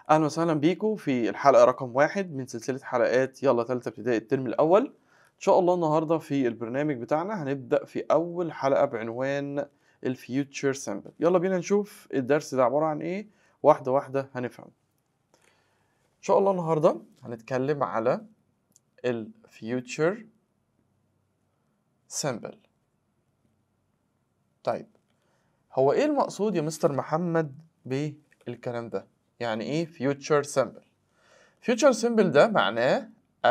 اهلا وسهلا بيكم في الحلقه رقم واحد من سلسله حلقات يلا تالتة ابتدائي الترم الاول ان شاء الله النهارده في البرنامج بتاعنا هنبدا في اول حلقه بعنوان الفيوتشر سامبل يلا بينا نشوف الدرس ده عباره عن ايه واحده واحده هنفهم ان شاء الله النهارده هنتكلم على الفيوتشر سامبل طيب هو ايه المقصود يا مستر محمد بالكلام ده يعني ايه future simple future simple ده معناه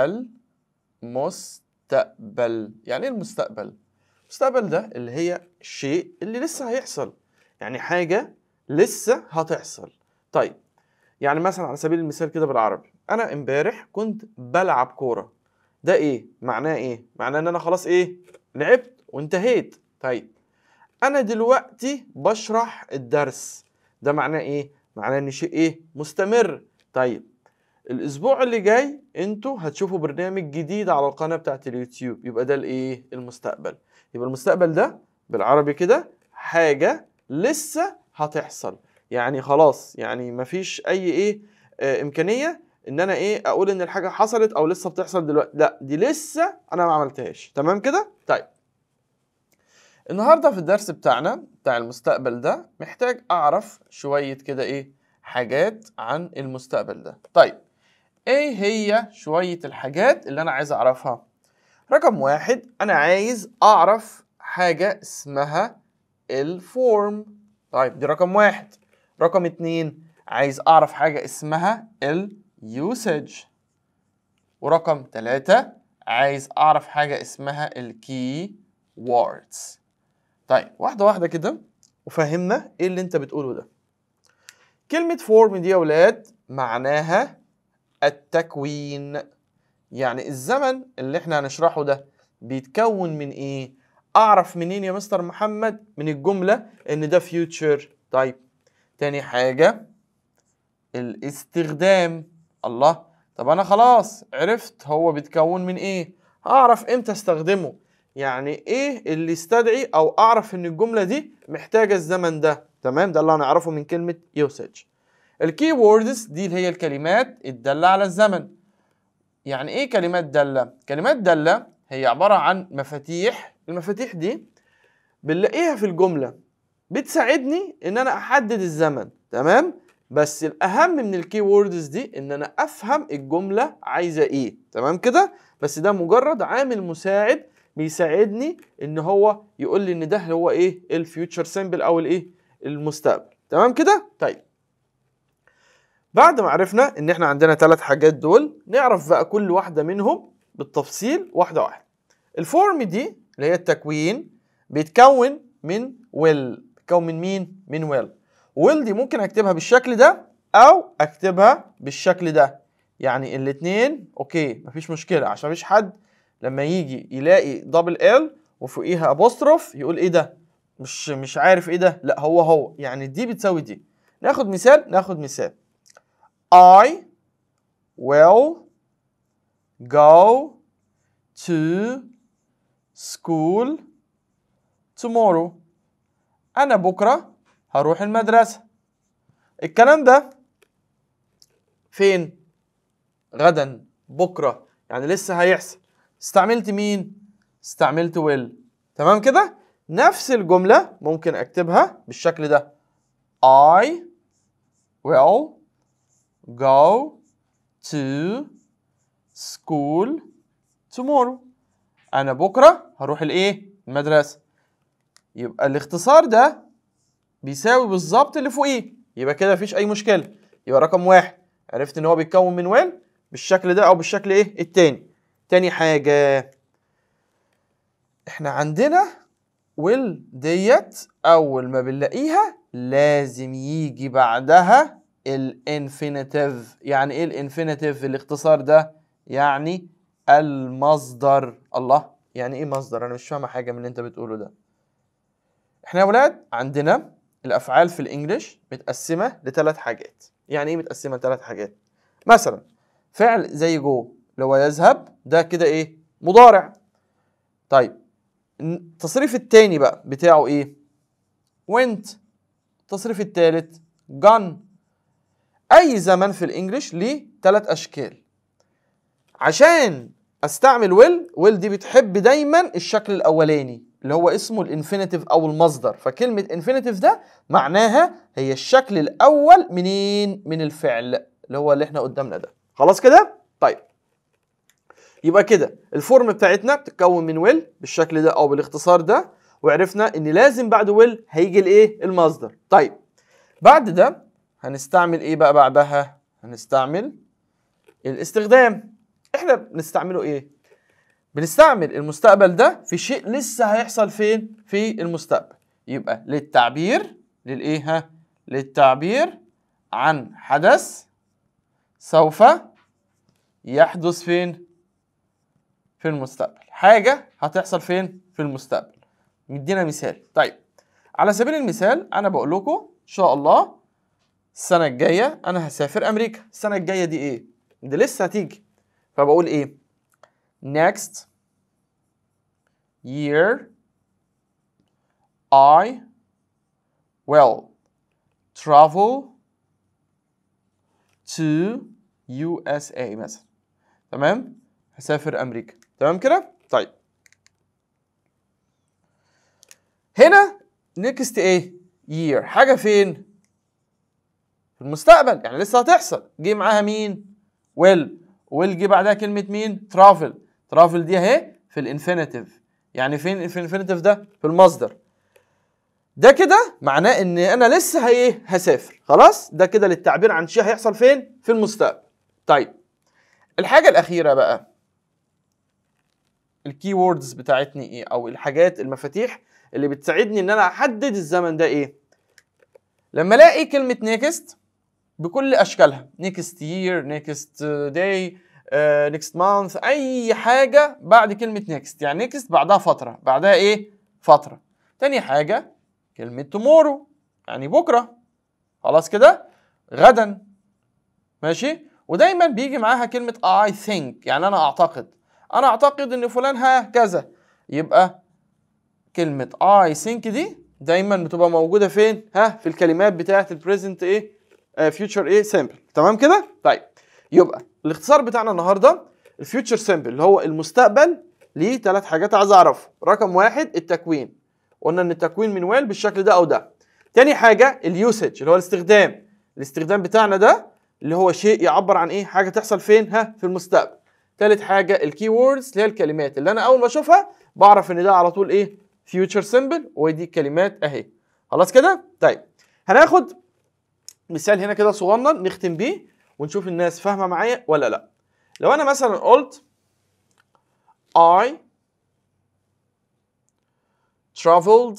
المستقبل يعني ايه المستقبل المستقبل ده اللي هي الشيء اللي لسه هيحصل يعني حاجة لسه هتحصل طيب يعني مثلا على سبيل المثال كده بالعربي انا امبارح كنت بلعب كورة ده ايه معناه ايه معناه ان انا خلاص ايه لعبت وانتهيت طيب انا دلوقتي بشرح الدرس ده معناه ايه معناه ان شيء ايه مستمر طيب الاسبوع اللي جاي انتوا هتشوفوا برنامج جديد على القناه بتاعت اليوتيوب يبقى ده الايه المستقبل يبقى المستقبل ده بالعربي كده حاجه لسه هتحصل يعني خلاص يعني مفيش اي ايه آه امكانيه ان انا ايه اقول ان الحاجه حصلت او لسه بتحصل دلوقتي لا دي لسه انا ما عملتهاش تمام كده طيب النهارده في الدرس بتاعنا بتاع المستقبل ده محتاج اعرف شويه كده ايه حاجات عن المستقبل ده طيب ايه هي شويه الحاجات اللي انا عايز اعرفها رقم واحد انا عايز اعرف حاجه اسمها الفورم طيب دي رقم واحد رقم اتنين عايز اعرف حاجه اسمها اليوسج ورقم ثلاثة عايز اعرف حاجه اسمها الكي ووردز طيب واحدة واحدة كده وفهمنا ايه اللي انت بتقوله ده كلمة فورم دي يا ولاد معناها التكوين يعني الزمن اللي احنا هنشرحه ده بيتكون من ايه اعرف منين يا مستر محمد من الجملة ان ده فيوتشر طيب تاني حاجة الاستخدام الله طب انا خلاص عرفت هو بيتكون من ايه هعرف امتى استخدمه يعني ايه اللي يستدعي او اعرف ان الجمله دي محتاجه الزمن ده تمام ده اللي هنعرفه من كلمه يوسج الكي ووردز دي اللي هي الكلمات الداله على الزمن يعني ايه كلمات داله كلمات داله هي عباره عن مفاتيح المفاتيح دي بنلاقيها في الجمله بتساعدني ان انا احدد الزمن تمام بس الاهم من الكي ووردز دي ان انا افهم الجمله عايزه ايه تمام كده بس ده مجرد عامل مساعد بيساعدني ان هو يقول لي ان ده هو ايه الفيوتشر سيمبل او الايه المستقبل تمام كده طيب بعد ما عرفنا ان احنا عندنا ثلاث حاجات دول نعرف بقى كل واحده منهم بالتفصيل واحده واحده الفورم دي اللي هي التكوين بيتكون من ويل بيتكون من مين من ويل ويل دي ممكن اكتبها بالشكل ده او اكتبها بالشكل ده يعني الاثنين اوكي مفيش مشكله عشان مفيش حد لما يجي يلاقي دبل ال وفوقيها ابوستروف يقول ايه ده مش مش عارف ايه ده لا هو هو يعني دي بتساوي دي ناخد مثال ناخد مثال I will go to school tomorrow انا بكره هروح المدرسه الكلام ده فين غدا بكره يعني لسه هيحصل استعملت مين؟ استعملت will تمام كده؟ نفس الجملة ممكن أكتبها بالشكل ده I will go to school tomorrow أنا بكرة هروح الإيه؟ المدرسة يبقى الاختصار ده بيساوي بالظبط اللي فوقيه يبقى كده مفيش أي مشكلة يبقى رقم واحد عرفت إن هو بيتكون من will بالشكل ده أو بالشكل إيه؟ التاني تاني حاجة احنا عندنا ويل ديت أول ما بنلاقيها لازم يجي بعدها الانفينيتيف يعني ايه الانفينيتيف الاختصار ده يعني المصدر الله يعني ايه مصدر انا مش فاهمه حاجه من اللي انت بتقوله ده احنا يا ولاد عندنا الافعال في الانجليش متقسمه لثلاث حاجات يعني ايه متقسمه لثلاث حاجات مثلا فعل زي جو اللي هو يذهب ده كده ايه مضارع طيب التصريف التاني بقى بتاعه ايه went التصريف التالت gone اي زمن في الانجليش ليه ثلاث اشكال عشان استعمل ويل ويل دي بتحب دايما الشكل الاولاني اللي هو اسمه الانفينيتيف او المصدر فكلمه انفينيتيف ده معناها هي الشكل الاول منين من الفعل اللي هو اللي احنا قدامنا ده خلاص كده طيب يبقى كده الفورم بتاعتنا بتتكون من ويل بالشكل ده او بالاختصار ده وعرفنا ان لازم بعد ويل هيجي الايه المصدر طيب بعد ده هنستعمل ايه بقى بعدها هنستعمل الاستخدام احنا بنستعمله ايه بنستعمل المستقبل ده في شيء لسه هيحصل فين في المستقبل يبقى للتعبير للايه ها للتعبير عن حدث سوف يحدث فين في المستقبل حاجه هتحصل فين في المستقبل مدينا مثال طيب على سبيل المثال انا بقول لكم ان شاء الله السنه الجايه انا هسافر امريكا السنه الجايه دي ايه دي لسه هتيجي فبقول ايه next year I will travel to USA مثلا تمام هسافر امريكا تمام كده طيب هنا next ايه year حاجه فين في المستقبل يعني لسه هتحصل جه معاها مين will will جه بعدها كلمه مين travel travel دي اهي في الانفينيتيف يعني فين في الانفينيتيف ده في المصدر ده كده معناه ان انا لسه هي هسافر خلاص ده كده للتعبير عن شيء هيحصل فين في المستقبل طيب الحاجه الاخيره بقى الكي ووردز بتاعتني ايه او الحاجات المفاتيح اللي بتساعدني ان انا احدد الزمن ده ايه لما الاقي كلمه نيكست بكل اشكالها نيكست يير نيكست داي نيكست مانث اي حاجه بعد كلمه نيكست يعني نيكست بعدها فتره بعدها ايه فتره تاني حاجه كلمه تومورو يعني بكره خلاص كده غدا ماشي ودايما بيجي معاها كلمه I think يعني انا اعتقد انا اعتقد ان فلان هكذا يبقى كلمه I think دي دايما بتبقى موجوده فين ها في الكلمات بتاعه البريزنت ايه فيوتشر ايه سامبل تمام كده طيب يبقى الاختصار بتاعنا النهارده الفيوتشر سامبل اللي هو المستقبل ليه ثلاث حاجات عايز اعرفه رقم واحد التكوين قلنا ان التكوين من ويل بالشكل ده او ده تاني حاجه اليوسج اللي هو الاستخدام الاستخدام بتاعنا ده اللي هو شيء يعبر عن ايه حاجه تحصل فين ها في المستقبل تالت حاجه الكي ووردز اللي هي الكلمات اللي انا اول ما اشوفها بعرف ان ده على طول ايه فيوتشر سيمبل ودي الكلمات اهي خلاص كده طيب هناخد مثال هنا كده صغنن نختم بيه ونشوف الناس فاهمه معايا ولا لا لو انا مثلا قلت I traveled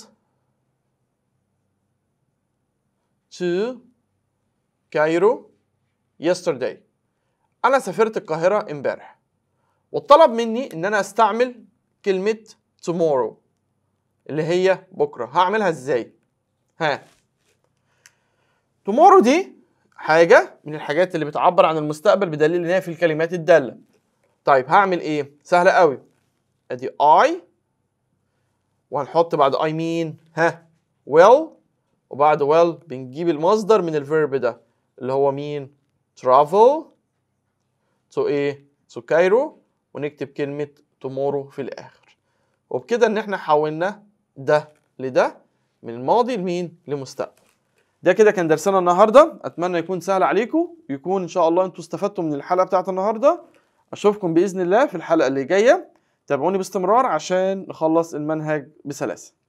to Cairo yesterday انا سافرت القاهره امبارح وطلب مني ان انا استعمل كلمه tomorrow اللي هي بكره هعملها ازاي ها tomorrow دي حاجه من الحاجات اللي بتعبر عن المستقبل بدليل ان هي في الكلمات الداله طيب هعمل ايه سهله قوي ادي I وهنحط بعد I مين ها will وبعد will بنجيب المصدر من الفيرب ده اللي هو مين travel to ايه to كايرو ونكتب كلمة tomorrow في الآخر وبكده إن إحنا حولنا ده لده من الماضي لمين لمستقبل ده كده كان درسنا النهارده اتمنى يكون سهل عليكم ويكون ان شاء الله انتوا استفدتوا من الحلقه بتاعت النهارده اشوفكم باذن الله في الحلقه اللي جايه تابعوني باستمرار عشان نخلص المنهج بسلاسه